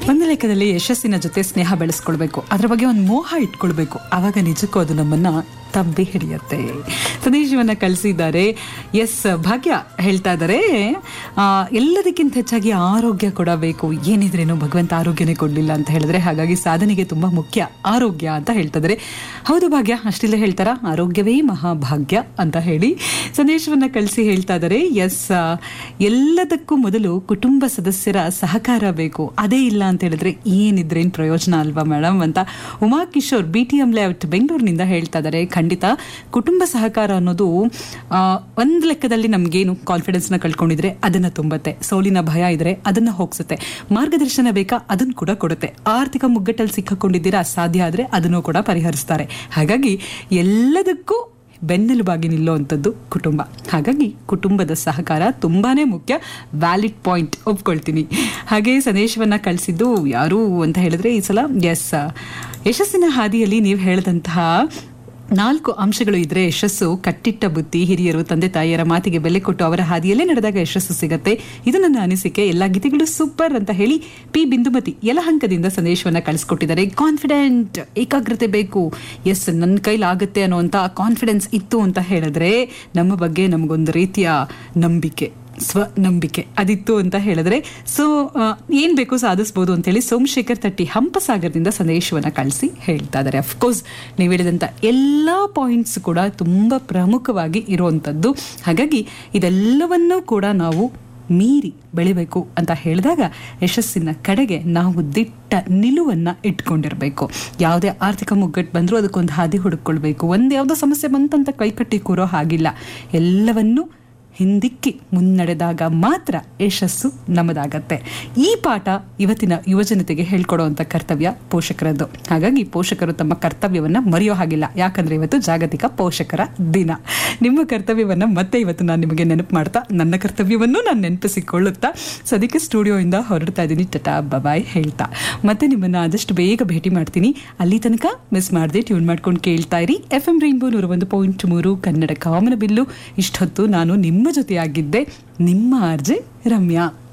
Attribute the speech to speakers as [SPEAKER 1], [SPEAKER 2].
[SPEAKER 1] ಒಂದು ಲೆಕ್ಕದಲ್ಲಿ ಯಶಸ್ಸಿನ ಜೊತೆ ಸ್ನೇಹ ಬೆಳೆಸ್ಕೊಳ್ಬೇಕು ಅದ್ರ ಬಗ್ಗೆ ಒಂದು ಮೋಹ ಇಟ್ಕೊಳ್ಬೇಕು ಆವಾಗ ನಿಜಕ್ಕೂ ಅದು ನಮ್ಮನ್ನ ತಬ್ಬಿ ಹಿಡಿಯುತ್ತೆ ಸಂದೇಶವನ್ನ ಕಳಿಸಿದ್ದಾರೆ ಎಸ್ ಭಾಗ್ಯ ಹೇಳ್ತಾ ಇದ್ದಾರೆ ಆ, ಎಲ್ಲದಕ್ಕಿಂತ ಹೆಚ್ಚಾಗಿ ಆರೋಗ್ಯ ಕೂಡ ಬೇಕು ಏನಿದ್ರೇನು ಭಗವಂತ ಆರೋಗ್ಯನೇ ಕೊಡಲಿಲ್ಲ ಅಂತ ಹೇಳಿದ್ರೆ ಹಾಗಾಗಿ ಸಾಧನೆಗೆ ತುಂಬಾ ಮುಖ್ಯ ಆರೋಗ್ಯ ಅಂತ ಹೇಳ್ತಾ ಇದ್ದಾರೆ ಹೌದು ಭಾಗ್ಯ ಅಷ್ಟಿಲ್ಲ ಹೇಳ್ತಾರ ಆರೋಗ್ಯವೇ ಮಹಾಭಾಗ್ಯ ಅಂತ ಹೇಳಿ ಸಂದೇಶವನ್ನ ಕಳಿಸಿ ಹೇಳ್ತಾ ಇದ್ದಾರೆ ಎಸ್ ಎಲ್ಲದಕ್ಕೂ ಮೊದಲು ಕುಟುಂಬ ಸದಸ್ಯರ ಸಹಕಾರ ಬೇಕು ಅದೇ ಇಲ್ಲ ಅಂತ ಹೇಳಿದ್ರೆ ಏನಿದ್ರೇನು ಪ್ರಯೋಜನ ಅಲ್ವಾ ಮೇಡಮ್ ಅಂತ Uma Kishore B T M layout ಬೆಂಗಳೂರಿನಿಂದ ಹೇಳ್ತಾ ಇದ್ದಾರೆ ಖಂಡಿತ ಕುಟುಂಬ ಸಹಕಾರ ಅನ್ನೋದು ಆ, ಒಂದ್ ಲೆಕ್ಕದಲ್ಲಿ ನಮ್ಗೇನು ಕಾನ್ಫಿಡೆನ್ಸ್ನ ಕಳ್ಕೊಂಡಿದ್ರೆ ಅದನ್ನ ತುಂಬತ್ತೆ ಸೋಲಿನ ಭಯ ಇದ್ರೆ ಅದನ್ನ ಹೋಗ್ಸುತ್ತೆ ಮಾರ್ಗದರ್ಶನ ಬೇಕಾ ಅದನ್ನ ಕೂಡ ಕೊಡುತ್ತೆ ಆರ್ಥಿಕ ಮುಗ್ಗಟ್ಟಲ್ಲಿ ಸಿಕ್ಕಾಕೊಂಡಿದ್ದೀರಾ ಸಾಧ್ಯ ಆದ್ರೆ ಅದನ್ನು ಕೂಡ ಪರಿಹರಿಸ್ತಾರೆ ಹಾಗಾಗಿ ಎಲ್ಲದಕ್ಕೂ ಬೆನ್ನೆಲುಬಾಗಿ ನಿಲ್ಲುವಂಥದ್ದು ಕುಟುಂಬ ಹಾಗಾಗಿ ಕುಟುಂಬದ ಸಹಕಾರ ತುಂಬಾನೇ ಮುಖ್ಯ ವ್ಯಾಲಿಡ್ ಪಾಯಿಂಟ್ ಒಪ್ಕೊಳ್ತೀನಿ ಹಾಗೆ ಸಂದೇಶವನ್ನ ಕಳಿಸಿದ್ದು ಯಾರು ಅಂತ ಹೇಳಿದ್ರೆ ಈ ಸಲ ಎಸ್ ಯಶಸ್ಸಿನ ಹಾದಿಯಲ್ಲಿ ನೀವು ಹೇಳಿದಂತಹ ನಾಲ್ಕು ಅಂಶಗಳು ಇದ್ರೆ ಯಶಸ್ಸು ಕಟ್ಟಿಟ್ಟ ಬುದ್ಧಿ ಹಿರಿಯರು ತಂದೆ ತಾಯಿಯರ ಮಾತಿಗೆ ಬೆಲೆ ಕೊಟ್ಟು ಅವರ ಹಾದಿಯಲ್ಲೇ ನಡೆದಾಗ ಯಶಸ್ಸು ಸಿಗತ್ತೆ ಇದು ನನ್ನ ಅನಿಸಿಕೆ ಎಲ್ಲ ಗೀತೆಗಳು ಸೂಪರ್ ಅಂತ ಹೇಳಿ ಪಿ ಬಿಂದುಮತಿ ಯಲಹಂಕದಿಂದ ಸಂದೇಶವನ್ನ ಕಳಿಸ್ಕೊಟ್ಟಿದ್ದಾರೆ ಕಾನ್ಫಿಡೆಂಟ್ ಏಕಾಗ್ರತೆ ಬೇಕು ಎಸ್ ನನ್ನ ಕೈಲಾಗುತ್ತೆ ಅನ್ನುವಂಥ ಕಾನ್ಫಿಡೆನ್ಸ್ ಇತ್ತು ಅಂತ ಹೇಳಿದ್ರೆ ನಮ್ಮ ಬಗ್ಗೆ ನಮಗೊಂದು ರೀತಿಯ ನಂಬಿಕೆ ಸ್ವನಂಬಿಕೆ ಅದಿತ್ತು ಅಂತ ಹೇಳಿದ್ರೆ ಸೊ ಏನ್ ಬೇಕು ಸಾಧಿಸ್ಬೋದು ಅಂತೇಳಿ ಸೋಮಶೇಖರ್ ತಟ್ಟಿ ಹಂಪಸಾಗರದಿಂದ ಸಂದೇಶವನ್ನ ಕಳಿಸಿ ಹೇಳ್ತಾ ಇದ್ದಾರೆ ಅಫ್ಕೋರ್ಸ್ ನೀವು ಹೇಳಿದಂತ ಎಲ್ಲಾ ಪಾಯಿಂಟ್ಸ್ ಕೂಡ ತುಂಬಾ ಪ್ರಮುಖವಾಗಿ ಇರುವಂತದ್ದು ಹಾಗಾಗಿ ಇದೆಲ್ಲವನ್ನೂ ಕೂಡ ನಾವು ಮೀರಿ ಬೆಳಿಬೇಕು ಅಂತ ಹೇಳಿದಾಗ ಯಶಸ್ಸಿನ ಕಡೆಗೆ ನಾವು ದಿಟ್ಟ ನಿಲುವನ್ನ ಇಟ್ಕೊಂಡಿರ್ಬೇಕು ಯಾವುದೇ ಆರ್ಥಿಕ ಮುಗ್ಗಟ್ಟು ಬಂದರೂ ಅದಕ್ಕೊಂದು ಹಾದಿ ಹುಡುಕೊಳ್ಬೇಕು ಒಂದ್ ಯಾವುದೋ ಸಮಸ್ಯೆ ಬಂತಂತ ಕೈಕಟ್ಟಿ ಕೂರೋ ಹಾಗಿಲ್ಲ ಎಲ್ಲವನ್ನೂ ಹಿಂದಿಕ್ಕಿ ಮುನ್ನಡೆದಾಗ ಮಾತ್ರ ಯಶಸ್ಸು ನಮ್ಮದಾಗತ್ತೆ ಈ ಪಾಠ ಇವತ್ತಿನ ಯುವಜನತೆಗೆ ಹೇಳ್ಕೊಡುವಂತ ಕರ್ತವ್ಯ ಪೋಷಕರದ್ದು ಹಾಗಾಗಿ ಪೋಷಕರು ತಮ್ಮ ಕರ್ತವ್ಯವನ್ನ ಮರೆಯೋ ಹಾಗಿಲ್ಲ ಯಾಕಂದ್ರೆ ಇವತ್ತು ಜಾಗತಿಕ ಪೋಷಕರ ದಿನ ನಿಮ್ಮ ಕರ್ತವ್ಯವನ್ನ ಮತ್ತೆ ಇವತ್ತು ನಾನು ನಿಮಗೆ ನೆನಪು ಮಾಡ್ತಾ ನನ್ನ ಕರ್ತವ್ಯವನ್ನು ನಾನು ನೆನಪಿಸಿಕೊಳ್ಳುತ್ತಾ ಸದ್ಯಕ್ಕೆ ಸ್ಟುಡಿಯೋಯಿಂದ ಹೊರಡ್ತಾ ಇದ್ದೀನಿ ಟಟಾ ಬಬಾಯ್ ಹೇಳ್ತಾ ಮತ್ತೆ ನಿಮ್ಮನ್ನ ಆದಷ್ಟು ಬೇಗ ಭೇಟಿ ಮಾಡ್ತೀನಿ ಅಲ್ಲಿ ತನಕ ಮಿಸ್ ಮಾಡದೆ ಟ್ಯೂನ್ ಮಾಡ್ಕೊಂಡು ಕೇಳ್ತಾ ಇರಿ ಎಫ್ ಎಂ ರೈನ್ಬೋ ನೂರ ಒಂದು ಪಾಯಿಂಟ್ ಮೂರು ಕನ್ನಡ ಕಾಮನ ಬಿಲ್ಲು ಇಷ್ಟೊತ್ತು ನಾನು ನಿಮ್ಮ ಜೊತೆಯಾಗಿದ್ದೆ ನಿಮ್ಮ ಆರ್ಜೆ ರಮ್ಯಾ